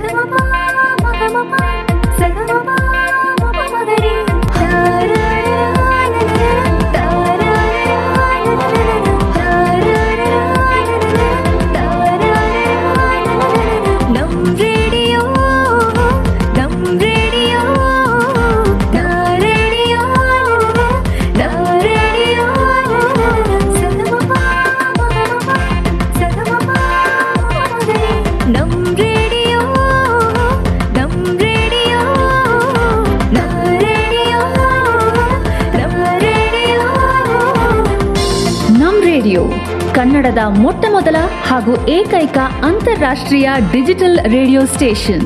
ನಮ್ ರೇಡಿಯೋ ನಮ್ ರೇಡಿಯೋ ನಾ ರೇಡಿಯೋ ನಾ ರೇಡಿಯೋ ನಮ್ ರೇಡಿಯೋ ನಮ್ ರೇಡಿಯೋ ನಾ ರೇಡಿಯೋ ನಾ ರೇಡಿಯೋ ನಮ್ ರೇಡಿಯೋ ಕನ್ನಡದ ಮೊಟ್ಟ ಮೊದಲ ಹಾಗೂ ಏಕೈಕ ಅಂತಾರಾಷ್ಟ್ರೀಯ ಡಿಜಿಟಲ್ ರೇಡಿಯೋ ಸ್ಟೇಷನ್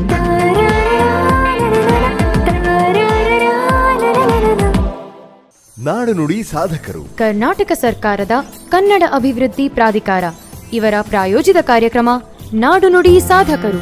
ನಾಡು ನುಡಿ ಸಾಧಕರು ಕರ್ನಾಟಕ ಸರ್ಕಾರದ ಕನ್ನಡ ಅಭಿವೃದ್ಧಿ ಪ್ರಾಧಿಕಾರ ಇವರ ಪ್ರಾಯೋಜಿತ ಕಾರ್ಯಕ್ರಮ ನಾಡು ನುಡಿ ಸಾಧಕರು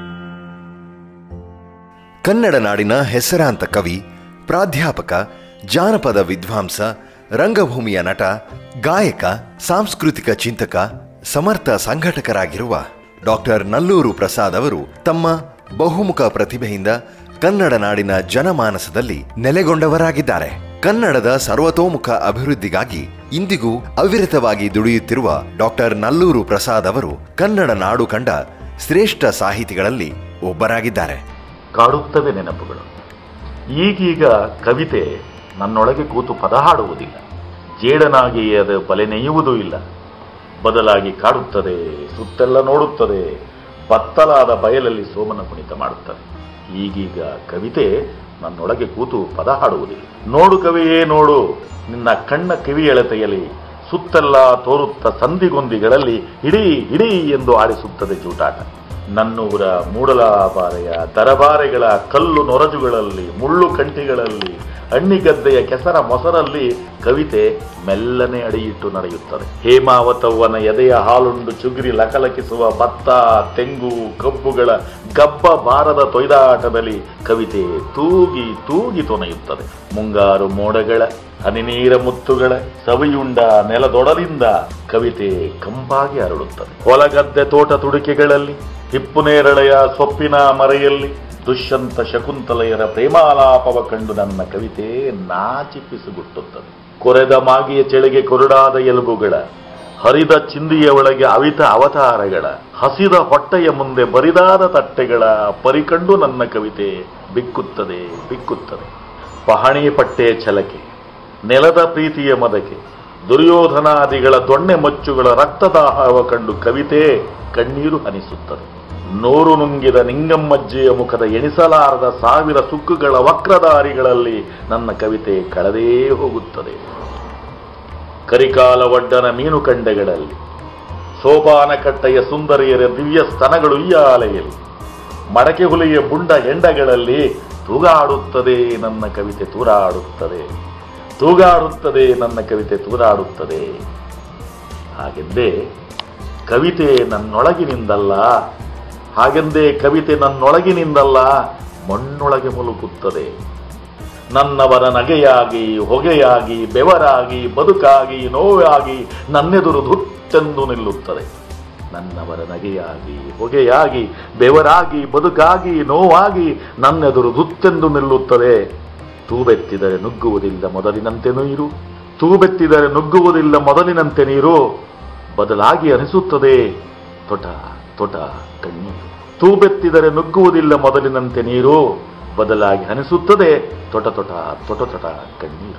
ಕನ್ನಡ ನಾಡಿನ ಹೆಸರಾಂತ ಕವಿ ಪ್ರಾಧ್ಯಾಪಕ ಜಾನಪದ ವಿದ್ವಾಂಸ ರಂಗಭೂಮಿಯ ನಟ ಗಾಯಕ ಸಾಂಸ್ಕೃತಿಕ ಚಿಂತಕ ಸಮರ್ಥ ಸಂಘಟಕರಾಗಿರುವ ಡಾಕ್ಟರ್ ನಲ್ಲೂರು ಪ್ರಸಾದ್ ಅವರು ತಮ್ಮ ಬಹುಮುಖ ಪ್ರತಿಭೆಯಿಂದ ಕನ್ನಡ ನಾಡಿನ ಜನಮಾನಸದಲ್ಲಿ ನೆಲೆಗೊಂಡವರಾಗಿದ್ದಾರೆ ಕನ್ನಡದ ಸರ್ವತೋಮುಖ ಅಭಿವೃದ್ಧಿಗಾಗಿ ಇಂದಿಗೂ ಅವಿರತವಾಗಿ ದುಡಿಯುತ್ತಿರುವ ಡಾಕ್ಟರ್ ನಲ್ಲೂರು ಪ್ರಸಾದ್ ಅವರು ಕನ್ನಡ ನಾಡು ಕಂಡ ಶ್ರೇಷ್ಠ ಸಾಹಿತಿಗಳಲ್ಲಿ ಒಬ್ಬರಾಗಿದ್ದಾರೆ ಕಾಡುತ್ತವೆ ನೆನಪುಗಳು ಈಗೀಗ ಕವಿತೆ ನನ್ನೊಳಗೆ ಕೂತು ಪದ ಹಾಡುವುದಿಲ್ಲ ಜೇಡನಾಗಿ ಅದು ಬಲೆ ನೆಯ್ಯುವುದೂ ಇಲ್ಲ ಬದಲಾಗಿ ಕಾಡುತ್ತದೆ ಸುತ್ತೆಲ್ಲ ನೋಡುತ್ತದೆ ಬತ್ತಲಾದ ಬಯಲಲ್ಲಿ ಸೋಮನ ಕುಣಿತ ಮಾಡುತ್ತದೆ ಈಗೀಗ ಕವಿತೆ ನನ್ನೊಳಗೆ ಕೂತು ಪದ ಹಾಡುವುದಿಲ್ಲ ನೋಡು ಕವಿಯೇ ನೋಡು ನಿನ್ನ ಕಣ್ಣ ಕಿವಿ ಎಳೆತೆಯಲಿ ಸುತ್ತೆಲ್ಲ ತೋರುತ್ತ ಸಂಧಿಗೊಂದಿಗಳಲ್ಲಿ ಹಿಡೀ ಹಿಡೀ ಎಂದು ಆಡಿಸುತ್ತದೆ ಜೂಟಾಟ ನನ್ನೂರ ಮೂಡಲಾಪಾರೆಯ ದರಬಾರೆಗಳ ಕಲ್ಲು ನೊರಜುಗಳಲ್ಲಿ ಮುಳ್ಳು ಕಂಟಿಗಳಲ್ಲಿ ಹಣ್ಣಿಗದ್ದೆಯ ಕೆಸರ ಮೊಸರಲ್ಲಿ ಕವಿತೆ ಮೆಲ್ಲನೆ ಅಡಿಯಿಟ್ಟು ನಡೆಯುತ್ತದೆ ಹೇಮಾವತವ್ವನ ಎದೆಯ ಹಾಲುಂಡು ಚುಗುರಿ ಲಕಲಕಿಸುವ ಭತ್ತ ತೆಂಗು ಕಬ್ಬುಗಳ ಗಬ್ಬ ಬಾರದ ತೊಯ್ದಾಟದಲ್ಲಿ ಕವಿತೆ ತೂಗಿ ತೂಗಿ ತೊನೆಯುತ್ತದೆ ಮುಂಗಾರು ಮೋಡಗಳ ಹನಿನೀರ ಮುತ್ತುಗಳ ಸವಿಯುಂಡ ನೆಲದೊಡಲಿಂದ ಕವಿತೆ ಕಂಪಾಗಿ ಅರಳುತ್ತದೆ ಹೊಲಗದ್ದೆ ತೋಟ ತುಡಿಕೆಗಳಲ್ಲಿ ಹಿಪ್ಪು ನೇರಳೆಯ ಸೊಪ್ಪಿನ ಮರೆಯಲ್ಲಿ ದುಷ್ಯಂತ ಶಕುಂತಲೆಯರ ಪ್ರೇಮಾಲಾಪವ ಕಂಡು ನನ್ನ ಕವಿತೆ ನಾಚಿಪಿಸುಗುಟ್ಟುತ್ತದೆ ಕೊರೆದ ಮಾಗಿಯ ಚೆಳೆಗೆ ಕೊರಡಾದ ಎಲುಬುಗಳ ಹರಿದ ಚಿಂದಿಯ ಒಳಗೆ ಅವಿತ ಅವತಾರಗಳ ಹಸಿದ ಹೊಟ್ಟೆಯ ಮುಂದೆ ಬರಿದಾದ ತಟ್ಟೆಗಳ ಪರಿಕಂಡು ನನ್ನ ಕವಿತೆ ಬಿಕ್ಕುತ್ತದೆ ಬಿಕ್ಕುತ್ತದೆ ಪಹಣಿ ಪಟ್ಟೆ ಛಲಕೆ ನೆಲದ ಪ್ರೀತಿಯ ಮದಕೆ ದುರ್ಯೋಧನಾದಿಗಳ ದೊಣ್ಣೆ ಮಚ್ಚುಗಳ ರಕ್ತದಾಹವ ಕಂಡು ಕವಿತೆ ಕಣ್ಣೀರು ಹನಿಸುತ್ತದೆ ನೂರು ನುಂಗಿದ ನಿಂಗಮ್ಮಜ್ಜಿಯ ಮುಖದ ಎಣಿಸಲಾರದ ಸಾವಿರ ಸುಕ್ಕುಗಳ ವಕ್ರದಾರಿಗಳಲ್ಲಿ ನನ್ನ ಕವಿತೆ ಕಳೆದೇ ಹೋಗುತ್ತದೆ ಕರಿಕಾಲ ಒಡ್ಡನ ಮೀನು ಕಂಡೆಗಳಲ್ಲಿ ಸೋಪಾನ ಕಟ್ಟೆಯ ಸುಂದರಿಯರ ದಿವ್ಯ ಸ್ತನಗಳು ಇಯಾಲೆಯಲ್ಲಿ ಮಡಕೆ ಹುಲಿಯ ಬುಂಡ ಹೆಂಡಗಳಲ್ಲಿ ತೂಗಾಡುತ್ತದೆ ನನ್ನ ಕವಿತೆ ತೂರಾಡುತ್ತದೆ ತೂಗಾಡುತ್ತದೆ ನನ್ನ ಕವಿತೆ ತೂರಾಡುತ್ತದೆ ಹಾಗೆಂದೇ ಕವಿತೆ ನನ್ನೊಳಗಿನಿಂದಲ್ಲ ಹಾಗೆಂದೇ ಕವಿತೆ ನನ್ನೊಳಗಿನಿಂದಲ್ಲ ಮಣ್ಣೊಳಗೆ ಮುಲುಕುತ್ತದೆ ನನ್ನವರ ನಗೆಯಾಗಿ ಹೊಗೆಯಾಗಿ ಬೆವರಾಗಿ ಬದುಕಾಗಿ ನೋವಾಗಿ ನನ್ನೆದುರು ಧುತ್ತೆಂದು ನಿಲ್ಲುತ್ತದೆ ನನ್ನವರ ನಗೆಯಾಗಿ ಹೊಗೆಯಾಗಿ ಬೆವರಾಗಿ ಬದುಕಾಗಿ ನೋವಾಗಿ ನನ್ನೆದುರು ಧುತ್ತೆಂದು ನಿಲ್ಲುತ್ತದೆ ತೂಬೆತ್ತಿದರೆ ನುಗ್ಗುವುದಿಲ್ಲ ಮೊದಲಿನಂತೆ ನೀರು ತೂಬೆತ್ತಿದರೆ ನುಗ್ಗುವುದಿಲ್ಲ ಮೊದಲಿನಂತೆ ನೀರು ಬದಲಾಗಿ ಅನಿಸುತ್ತದೆ ತೊಟ ತೊಟ ಕಣ್ಣೀರು ತೂಬೆತ್ತಿದರೆ ನುಗ್ಗುವುದಿಲ್ಲ ಮೊದಲಿನಂತೆ ನೀರು ಬದಲಾಗಿ ಅನಿಸುತ್ತದೆ ತೊಟ ತೊಟ ತೊಟ ತೊಟ ಕಣ್ಣೀರು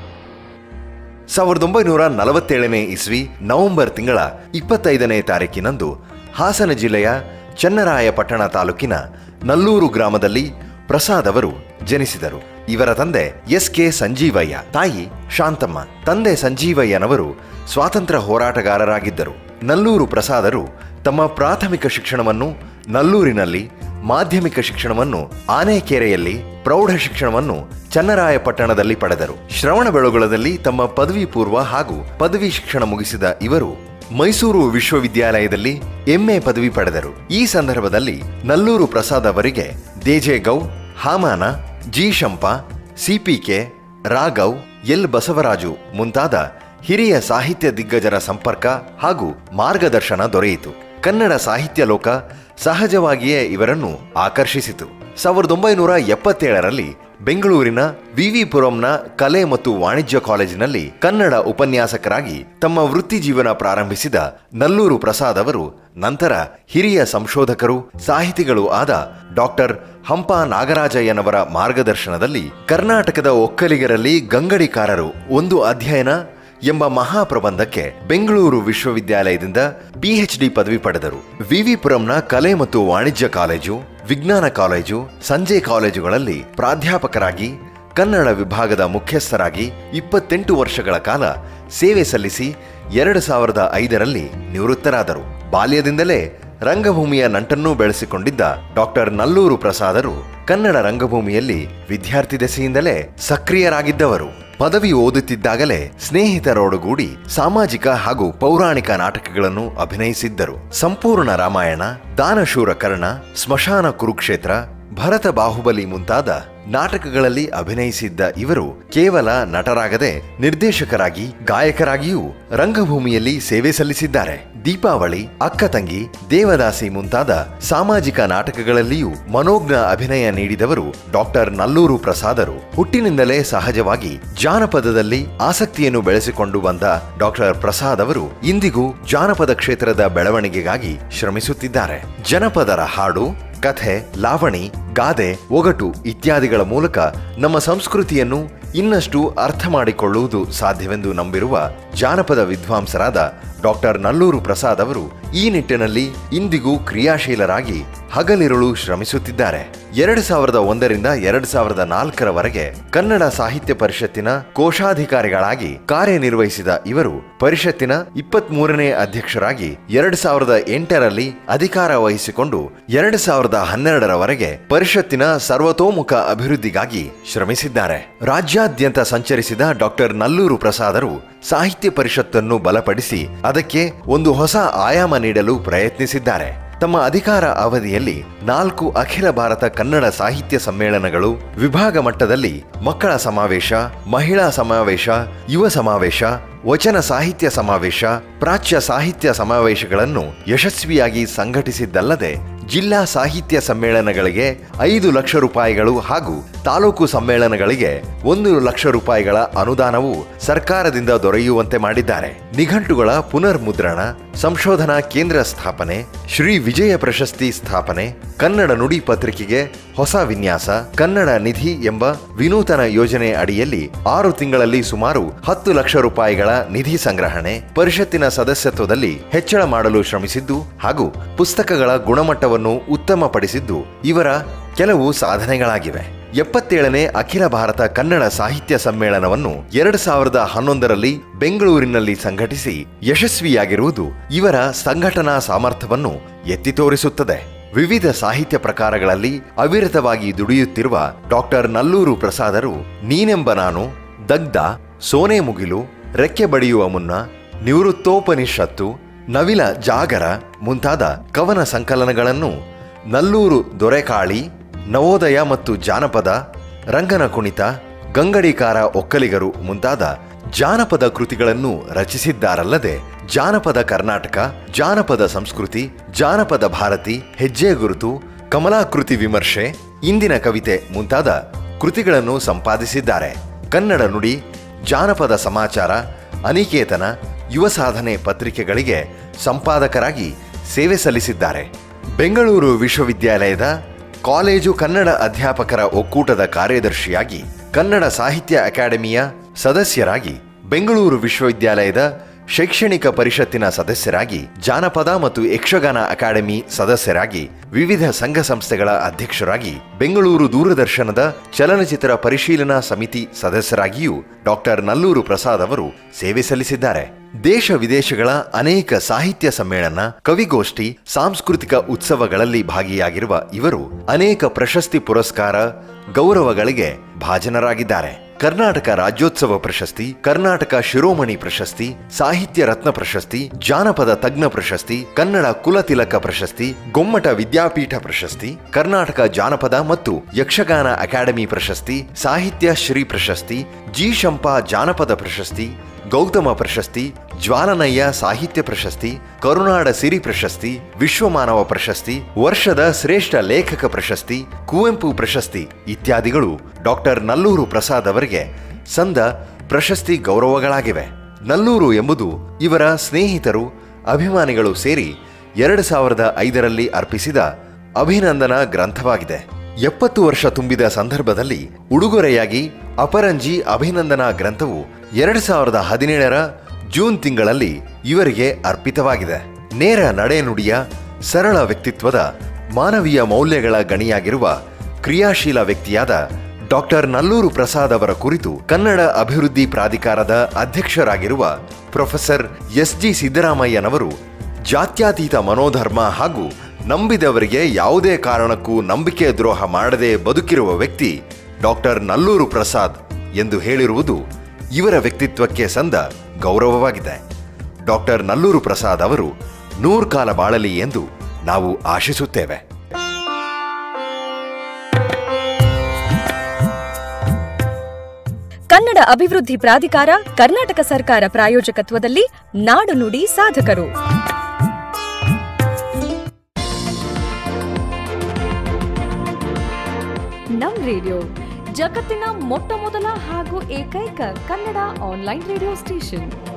ಸಾವಿರದ ಒಂಬೈನೂರ ನಲವತ್ತೇಳನೇ ಇಸ್ವಿ ನವೆಂಬರ್ ತಿಂಗಳ ಇಪ್ಪತ್ತೈದನೇ ತಾರೀಕಿನಂದು ಹಾಸನ ಜಿಲ್ಲೆಯ ಚನ್ನರಾಯಪಟ್ಟಣ ತಾಲೂಕಿನ ನಲ್ಲೂರು ಗ್ರಾಮದಲ್ಲಿ ಪ್ರಸಾದ್ ಅವರು ಜನಿಸಿದರು ಇವರ ತಂದೆ ಎಸ್ ಕೆ ಸಂಜೀವಯ್ಯ ತಾಯಿ ಶಾಂತಮ್ಮ ತಂದೆ ಸಂಜೀವಯ್ಯನವರು ಸ್ವಾತಂತ್ರ್ಯ ಹೋರಾಟಗಾರರಾಗಿದ್ದರು ನಲ್ಲೂರು ಪ್ರಸಾದರು ತಮ್ಮ ಪ್ರಾಥಮಿಕ ಶಿಕ್ಷಣವನ್ನು ನಲ್ಲೂರಿನಲ್ಲಿ ಮಾಧ್ಯಮಿಕ ಶಿಕ್ಷಣವನ್ನು ಆನೆಕೆರೆಯಲ್ಲಿ ಪ್ರೌಢ ಶಿಕ್ಷಣವನ್ನು ಚನ್ನರಾಯಪಟ್ಟಣದಲ್ಲಿ ಪಡೆದರು ಶ್ರವಣ ಬೆಳಗೊಳದಲ್ಲಿ ತಮ್ಮ ಪದವಿ ಪೂರ್ವ ಹಾಗೂ ಪದವಿ ಶಿಕ್ಷಣ ಮುಗಿಸಿದ ಇವರು ಮೈಸೂರು ವಿಶ್ವವಿದ್ಯಾಲಯದಲ್ಲಿ ಎಂಎ ಪದವಿ ಪಡೆದರು ಈ ಸಂದರ್ಭದಲ್ಲಿ ನಲ್ಲೂರು ಪ್ರಸಾದ್ ಅವರಿಗೆ ದೇಜೆ ಗೌ ಹಾಮಾನ ಜಿ ಶಂಪ ಸಿಪಿಕೆ ರಾಘವ್ ಎಲ್ ಬಸವರಾಜು ಮುಂತಾದ ಹಿರಿಯ ಸಾಹಿತ್ಯ ದಿಗ್ಗಜರ ಸಂಪರ್ಕ ಹಾಗೂ ಮಾರ್ಗದರ್ಶನ ದೊರೆಯಿತು ಕನ್ನಡ ಸಾಹಿತ್ಯ ಲೋಕ ಸಹಜವಾಗಿಯೇ ಇವರನ್ನು ಆಕರ್ಷಿಸಿತು ಸಾವಿರದ ಒಂಬೈನೂರ ಎಪ್ಪತ್ತೇಳರಲ್ಲಿ ಬೆಂಗಳೂರಿನ ವಿವಿ ಪುರಂನ ಕಲೆ ಮತ್ತು ವಾಣಿಜ್ಯ ಕಾಲೇಜಿನಲ್ಲಿ ಕನ್ನಡ ಉಪನ್ಯಾಸಕರಾಗಿ ತಮ್ಮ ವೃತ್ತಿ ಜೀವನ ಪ್ರಾರಂಭಿಸಿದ ನಲ್ಲೂರು ಪ್ರಸಾದ್ ಅವರು ನಂತರ ಹಿರಿಯ ಸಂಶೋಧಕರು ಸಾಹಿತಿಗಳು ಆದ ಡಾಕ್ಟರ್ ಹಂಪ ನಾಗರಾಜಯ್ಯನವರ ಮಾರ್ಗದರ್ಶನದಲ್ಲಿ ಕರ್ನಾಟಕದ ಒಕ್ಕಲಿಗರಲ್ಲಿ ಗಂಗಡಿಕಾರರು ಒಂದು ಅಧ್ಯಯನ ಎಂಬ ಮಹಾಪ್ರಬಂಧಕ್ಕೆ ಬೆಂಗಳೂರು ವಿಶ್ವವಿದ್ಯಾಲಯದಿಂದ ಪಿಎಚ್ಡಿ ಪದವಿ ಪಡೆದರು ವಿವಿಪುರಂನ ಕಲೆ ಮತ್ತು ವಾಣಿಜ್ಯ ಕಾಲೇಜು ವಿಜ್ಞಾನ ಕಾಲೇಜು ಸಂಜೆ ಕಾಲೇಜುಗಳಲ್ಲಿ ಪ್ರಾಧ್ಯಾಪಕರಾಗಿ ಕನ್ನಡ ವಿಭಾಗದ ಮುಖ್ಯಸ್ಥರಾಗಿ ಇಪ್ಪತ್ತೆಂಟು ವರ್ಷಗಳ ಕಾಲ ಸೇವೆ ಸಲ್ಲಿಸಿ ಎರಡು ಸಾವಿರದ ಐದರಲ್ಲಿ ನಿವೃತ್ತರಾದರು ಬಾಲ್ಯದಿಂದಲೇ ರಂಗಭೂಮಿಯ ನಂಟನ್ನೂ ಬೆಳೆಸಿಕೊಂಡಿದ್ದ ಡಾಕ್ಟರ್ ನಲ್ಲೂರು ಪ್ರಸಾದರು ಕನ್ನಡ ರಂಗಭೂಮಿಯಲ್ಲಿ ವಿದ್ಯಾರ್ಥಿ ದೆಸೆಯಿಂದಲೇ ಸಕ್ರಿಯರಾಗಿದ್ದವರು ಪದವಿ ಓದುತ್ತಿದ್ದಾಗಲೇ ಸ್ನೇಹಿತರೊಡಗೂಡಿ ಸಾಮಾಜಿಕ ಹಾಗೂ ಪೌರಾಣಿಕ ನಾಟಕಗಳನ್ನು ಅಭಿನಯಿಸಿದ್ದರು ಸಂಪೂರ್ಣ ರಾಮಾಯಣ ದಾನಶೂರ ಕರ್ಣ ಸ್ಮಶಾನ ಕುರುಕ್ಷೇತ್ರ ಭರತ ಬಾಹುಬಲಿ ಮುಂತಾದ ನಾಟಕಗಳಲ್ಲಿ ಅಭಿನಯಿಸಿದ್ದ ಇವರು ಕೇವಲ ನಟರಾಗದೆ ನಿರ್ದೇಶಕರಾಗಿ ಗಾಯಕರಾಗಿಯೂ ರಂಗಭೂಮಿಯಲ್ಲಿ ಸೇವೆ ಸಲ್ಲಿಸಿದ್ದಾರೆ ದೀಪಾವಳಿ ಅಕ್ಕ ತಂಗಿ ದೇವದಾಸಿ ಮುಂತಾದ ಸಾಮಾಜಿಕ ನಾಟಕಗಳಲ್ಲಿಯೂ ಮನೋಜ್ಞ ಅಭಿನಯ ನೀಡಿದವರು ಡಾಕ್ಟರ್ ನಲ್ಲೂರು ಪ್ರಸಾದರು ಹುಟ್ಟಿನಿಂದಲೇ ಸಹಜವಾಗಿ ಜಾನಪದದಲ್ಲಿ ಆಸಕ್ತಿಯನ್ನು ಬೆಳೆಸಿಕೊಂಡು ಬಂದ ಡಾಕ್ಟರ್ ಪ್ರಸಾದ್ ಅವರು ಇಂದಿಗೂ ಜಾನಪದ ಕ್ಷೇತ್ರದ ಬೆಳವಣಿಗೆಗಾಗಿ ಶ್ರಮಿಸುತ್ತಿದ್ದಾರೆ ಜನಪದರ ಹಾಡು ಕಥೆ ಲಾವಣಿ ಗಾದೆ ಒಗಟು ಇತ್ಯಾದಿಗಳ ಮೂಲಕ ನಮ್ಮ ಸಂಸ್ಕೃತಿಯನ್ನು ಇನ್ನಷ್ಟು ಅರ್ಥ ಮಾಡಿಕೊಳ್ಳುವುದು ಸಾಧ್ಯವೆಂದು ನಂಬಿರುವ ಜಾನಪದ ವಿದ್ವಾಂಸರಾದ ಡಾಕ್ಟರ್ ನಲ್ಲೂರು ಪ್ರಸಾದ್ ಅವರು ಈ ನಿಟ್ಟಿನಲ್ಲಿ ಇಂದಿಗೂ ಕ್ರಿಯಾಶೀಲರಾಗಿ ಹಗಲಿರುಳು ಶ್ರಮಿಸುತ್ತಿದ್ದಾರೆ ಎರಡು ಸಾವಿರದ ಒಂದರಿಂದ ಎರಡು ಸಾವಿರದ ನಾಲ್ಕರವರೆಗೆ ಕನ್ನಡ ಸಾಹಿತ್ಯ ಪರಿಷತ್ತಿನ ಕೋಶಾಧಿಕಾರಿಗಳಾಗಿ ಕಾರ್ಯನಿರ್ವಹಿಸಿದ ಇವರು ಪರಿಷತ್ತಿನ ಇಪ್ಪತ್ತ್ ಮೂರನೇ ಅಧ್ಯಕ್ಷರಾಗಿ ಎರಡು ಸಾವಿರದ ಎಂಟರಲ್ಲಿ ಅಧಿಕಾರ ವಹಿಸಿಕೊಂಡು ಎರಡು ಸಾವಿರದ ಹನ್ನೆರಡರವರೆಗೆ ಪರಿಷತ್ತಿನ ಸರ್ವತೋಮುಖ ಅಭಿವೃದ್ಧಿಗಾಗಿ ಶ್ರಮಿಸಿದ್ದಾರೆ ರಾಜ್ಯಾದ್ಯಂತ ಸಂಚರಿಸಿದ ಡಾಕ್ಟರ್ ನಲ್ಲೂರು ಪ್ರಸಾದರು ಸಾಹಿತ್ಯ ಪರಿಷತ್ತನ್ನು ಬಲಪಡಿಸಿ ಅದಕ್ಕೆ ಒಂದು ಹೊಸ ಆಯಾಮ ನೀಡಲು ಪ್ರಯತ್ನಿಸಿದ್ದಾರೆ ತಮ್ಮ ಅಧಿಕಾರ ಅವಧಿಯಲ್ಲಿ ನಾಲ್ಕು ಅಖಿಲ ಭಾರತ ಕನ್ನಡ ಸಾಹಿತ್ಯ ಸಮ್ಮೇಳನಗಳು ವಿಭಾಗ ಮಟ್ಟದಲ್ಲಿ ಮಕ್ಕಳ ಸಮಾವೇಶ ಮಹಿಳಾ ಸಮಾವೇಶ ಯುವ ಸಮಾವೇಶ ವಚನ ಸಾಹಿತ್ಯ ಸಮಾವೇಶ ಪ್ರಾಚ್ಯ ಸಾಹಿತ್ಯ ಸಮಾವೇಶಗಳನ್ನು ಯಶಸ್ವಿಯಾಗಿ ಸಂಘಟಿಸಿದ್ದಲ್ಲದೆ ಜಿಲ್ಲಾ ಸಾಹಿತ್ಯ ಸಮ್ಮೇಳನಗಳಿಗೆ ಐದು ಲಕ್ಷ ರೂಪಾಯಿಗಳು ಹಾಗೂ ತಾಲೂಕು ಸಮ್ಮೇಳನಗಳಿಗೆ ಒಂದು ಲಕ್ಷ ರೂಪಾಯಿಗಳ ಅನುದಾನವು ಸರ್ಕಾರದಿಂದ ದೊರೆಯುವಂತೆ ಮಾಡಿದ್ದಾರೆ ನಿಘಂಟುಗಳ ಪುನರ್ಮುದ್ರಣ ಸಂಶೋಧನಾ ಕೇಂದ್ರ ಸ್ಥಾಪನೆ ಶ್ರೀ ವಿಜಯ ಪ್ರಶಸ್ತಿ ಸ್ಥಾಪನೆ ಕನ್ನಡ ನುಡಿ ಪತ್ರಿಕೆಗೆ ಹೊಸ ವಿನ್ಯಾಸ ಕನ್ನಡ ನಿಧಿ ಎಂಬ ವಿನೂತನ ಯೋಜನೆ ಅಡಿಯಲ್ಲಿ ಆರು ತಿಂಗಳಲ್ಲಿ ಸುಮಾರು ಹತ್ತು ಲಕ್ಷ ರೂಪಾಯಿಗಳ ನಿಧಿ ಸಂಗ್ರಹಣೆ ಪರಿಷತ್ತಿನ ಸದಸ್ಯತ್ವದಲ್ಲಿ ಹೆಚ್ಚಳ ಮಾಡಲು ಶ್ರಮಿಸಿದ್ದು ಹಾಗೂ ಪುಸ್ತಕಗಳ ಗುಣಮಟ್ಟವನ್ನು ಉತ್ತಮಪಡಿಸಿದ್ದು ಇವರ ಕೆಲವು ಸಾಧನೆಗಳಾಗಿವೆ ಎಪ್ಪತ್ತೇಳನೇ ಅಖಿಲ ಭಾರತ ಕನ್ನಡ ಸಾಹಿತ್ಯ ಸಮ್ಮೇಳನವನ್ನು ಎರಡು ಸಾವಿರದ ಹನ್ನೊಂದರಲ್ಲಿ ಬೆಂಗಳೂರಿನಲ್ಲಿ ಸಂಘಟಿಸಿ ಯಶಸ್ವಿಯಾಗಿರುವುದು ಇವರ ಸಂಘಟನಾ ಸಾಮರ್ಥ್ಯವನ್ನು ಎತ್ತಿ ತೋರಿಸುತ್ತದೆ ವಿವಿಧ ಸಾಹಿತ್ಯ ಪ್ರಕಾರಗಳಲ್ಲಿ ಅವಿರತವಾಗಿ ದುಡಿಯುತ್ತಿರುವ ಡಾಕ್ಟರ್ ನಲ್ಲೂರು ಪ್ರಸಾದರು ನೀನೆಂಬ ನಾನು ದಗ್ಧ ಸೋನೆ ಮುಗಿಲು ರೆಕ್ಕೆ ಬಡಿಯುವ ಮುನ್ನ ನಿವೃತ್ತೋಪನಿಷತ್ತು ನವಿಲ ಜಾಗರ ಮುಂತಾದ ಕವನ ಸಂಕಲನಗಳನ್ನು ನಲ್ಲೂರು ದೊರೆಕಾಳಿ ನವೋದಯ ಮತ್ತು ಜಾನಪದ ರಂಗನ ಕುಣಿತ ಗಂಗಡಿಕಾರ ಒಕ್ಕಲಿಗರು ಮುಂತಾದ ಜಾನಪದ ಕೃತಿಗಳನ್ನು ರಚಿಸಿದ್ದಾರಲ್ಲದೆ ಜಾನಪದ ಕರ್ನಾಟಕ ಜಾನಪದ ಸಂಸ್ಕೃತಿ ಜಾನಪದ ಭಾರತಿ ಹೆಜ್ಜೆ ಗುರುತು ಕಮಲಾಕೃತಿ ವಿಮರ್ಶೆ ಇಂದಿನ ಕವಿತೆ ಮುಂತಾದ ಕೃತಿಗಳನ್ನು ಸಂಪಾದಿಸಿದ್ದಾರೆ ಕನ್ನಡ ನುಡಿ ಜಾನಪದ ಸಮಾಚಾರ ಅನಿಕೇತನ ಯುವ ಸಾಧನೆ ಪತ್ರಿಕೆಗಳಿಗೆ ಸಂಪಾದಕರಾಗಿ ಸೇವೆ ಸಲ್ಲಿಸಿದ್ದಾರೆ ಬೆಂಗಳೂರು ವಿಶ್ವವಿದ್ಯಾಲಯದ ಕಾಲೇಜು ಕನ್ನಡ ಅಧ್ಯಾಪಕರ ಒಕ್ಕೂಟದ ಕಾರ್ಯದರ್ಶಿಯಾಗಿ ಕನ್ನಡ ಸಾಹಿತ್ಯ ಅಕಾಡೆಮಿಯ ಸದಸ್ಯರಾಗಿ ಬೆಂಗಳೂರು ವಿಶ್ವವಿದ್ಯಾಲಯದ ಶೈಕ್ಷಣಿಕ ಪರಿಷತ್ತಿನ ಸದಸ್ಯರಾಗಿ ಜಾನಪದ ಮತ್ತು ಯಕ್ಷಗಾನ ಅಕಾಡೆಮಿ ಸದಸ್ಯರಾಗಿ ವಿವಿಧ ಸಂಘ ಸಂಸ್ಥೆಗಳ ಅಧ್ಯಕ್ಷರಾಗಿ ಬೆಂಗಳೂರು ದೂರದರ್ಶನದ ಚಲನಚಿತ್ರ ಪರಿಶೀಲನಾ ಸಮಿತಿ ಸದಸ್ಯರಾಗಿಯೂ ಡಾಕ್ಟರ್ ನಲ್ಲೂರು ಪ್ರಸಾದ್ ಅವರು ಸೇವೆ ಸಲ್ಲಿಸಿದ್ದಾರೆ ದೇಶ ವಿದೇಶಗಳ ಅನೇಕ ಸಾಹಿತ್ಯ ಸಮ್ಮೇಳನ ಕವಿಗೋಷ್ಠಿ ಸಾಂಸ್ಕೃತಿಕ ಉತ್ಸವಗಳಲ್ಲಿ ಭಾಗಿಯಾಗಿರುವ ಇವರು ಅನೇಕ ಪ್ರಶಸ್ತಿ ಪುರಸ್ಕಾರ ಗೌರವಗಳಿಗೆ ಭಾಜನರಾಗಿದ್ದಾರೆ ಕರ್ನಾಟಕ ರಾಜ್ಯೋತ್ಸವ ಪ್ರಶಸ್ತಿ ಕರ್ನಾಟಕ ಶಿರೋಮಣಿ ಪ್ರಶಸ್ತಿ ಸಾಹಿತ್ಯ ರತ್ನ ಪ್ರಶಸ್ತಿ ಜಾನಪದ ತಜ್ಞ ಪ್ರಶಸ್ತಿ ಕನ್ನಡ ಕುಲತಿಲಕ ಪ್ರಶಸ್ತಿ ಗೊಮ್ಮಟ ವಿದ್ಯಾಪೀಠ ಪ್ರಶಸ್ತಿ ಕರ್ನಾಟಕ ಜಾನಪದ ಮತ್ತು ಯಕ್ಷಗಾನ ಅಕಾಡೆಮಿ ಪ್ರಶಸ್ತಿ ಸಾಹಿತ್ಯ ಶ್ರೀ ಪ್ರಶಸ್ತಿ ಜಿ ಶಂಪಾ ಜಾನಪದ ಪ್ರಶಸ್ತಿ ಗೌತಮ ಪ್ರಶಸ್ತಿ ಜ್ವಾಲನಯ್ಯ ಸಾಹಿತ್ಯ ಪ್ರಶಸ್ತಿ ಕರುನಾಡ ಸಿರಿ ಪ್ರಶಸ್ತಿ ವಿಶ್ವಮಾನವ ಪ್ರಶಸ್ತಿ ವರ್ಷದ ಶ್ರೇಷ್ಠ ಲೇಖಕ ಪ್ರಶಸ್ತಿ ಕುವೆಂಪು ಪ್ರಶಸ್ತಿ ಇತ್ಯಾದಿಗಳು ಡಾಕ್ಟರ್ ನಲ್ಲೂರು ಪ್ರಸಾದ್ ಅವರಿಗೆ ಸಂದ ಪ್ರಶಸ್ತಿ ಗೌರವಗಳಾಗಿವೆ ನಲ್ಲೂರು ಎಂಬುದು ಇವರ ಸ್ನೇಹಿತರು ಅಭಿಮಾನಿಗಳು ಸೇರಿ ಎರಡು ಸಾವಿರದ ಐದರಲ್ಲಿ ಅರ್ಪಿಸಿದ ಅಭಿನಂದನಾ ಗ್ರಂಥವಾಗಿದೆ ಎಪ್ಪತ್ತು ವರ್ಷ ತುಂಬಿದ ಸಂದರ್ಭದಲ್ಲಿ ಉಡುಗೊರೆಯಾಗಿ ಅಪರಂಜಿ ಅಭಿನಂದನಾ ಗ್ರಂಥವು ಎರಡು ಸಾವಿರದ ಹದಿನೇಳರ ಜೂನ್ ತಿಂಗಳಲ್ಲಿ ಇವರಿಗೆ ಅರ್ಪಿತವಾಗಿದೆ ನೇರ ನಡೆನುಡಿಯ ಸರಳ ವ್ಯಕ್ತಿತ್ವದ ಮಾನವೀಯ ಮೌಲ್ಯಗಳ ಗಣಿಯಾಗಿರುವ ಕ್ರಿಯಾಶೀಲ ವ್ಯಕ್ತಿಯಾದ ಡಾಕ್ಟರ್ ನಲ್ಲೂರು ಪ್ರಸಾದ್ ಅವರ ಕುರಿತು ಕನ್ನಡ ಅಭಿವೃದ್ಧಿ ಪ್ರಾಧಿಕಾರದ ಅಧ್ಯಕ್ಷರಾಗಿರುವ ಪ್ರೊಫೆಸರ್ ಎಸ್ ಜಿ ಸಿದ್ದರಾಮಯ್ಯನವರು ಜಾತ್ಯತೀತ ಮನೋಧರ್ಮ ಹಾಗೂ ನಂಬಿದವರಿಗೆ ಯಾವುದೇ ಕಾರಣಕ್ಕೂ ನಂಬಿಕೆ ದ್ರೋಹ ಮಾಡದೆ ಬದುಕಿರುವ ವ್ಯಕ್ತಿ ಡಾಕ್ಟರ್ ನಲ್ಲೂರು ಪ್ರಸಾದ್ ಎಂದು ಹೇಳಿರುವುದು ಇವರ ವ್ಯಕ್ತಿತ್ವಕ್ಕೆ ಸಂದ ಗೌರವವಾಗಿದೆ ಡಾಕ್ಟರ್ ನಲ್ಲೂರು ಪ್ರಸಾದ್ ಅವರು ನೂರು ಕಾಲ ಬಾಳಲಿ ಎಂದು ನಾವು ಆಶಿಸುತ್ತೇವೆ ಕನ್ನಡ ಅಭಿವೃದ್ಧಿ ಪ್ರಾಧಿಕಾರ ಕರ್ನಾಟಕ ಸರ್ಕಾರ ಪ್ರಾಯೋಜಕತ್ವದಲ್ಲಿ ನಾಡು ನುಡಿ ಸಾಧಕರು ನಮ್ ರೇಡಿಯೋ ಜಗತ್ತಿನ ಮೊಟ್ಟ ಮೊದಲ ಹಾಗೂ ಏಕೈಕ ಕನ್ನಡ ಆನ್ಲೈನ್ ರೇಡಿಯೋ ಸ್ಟೇಷನ್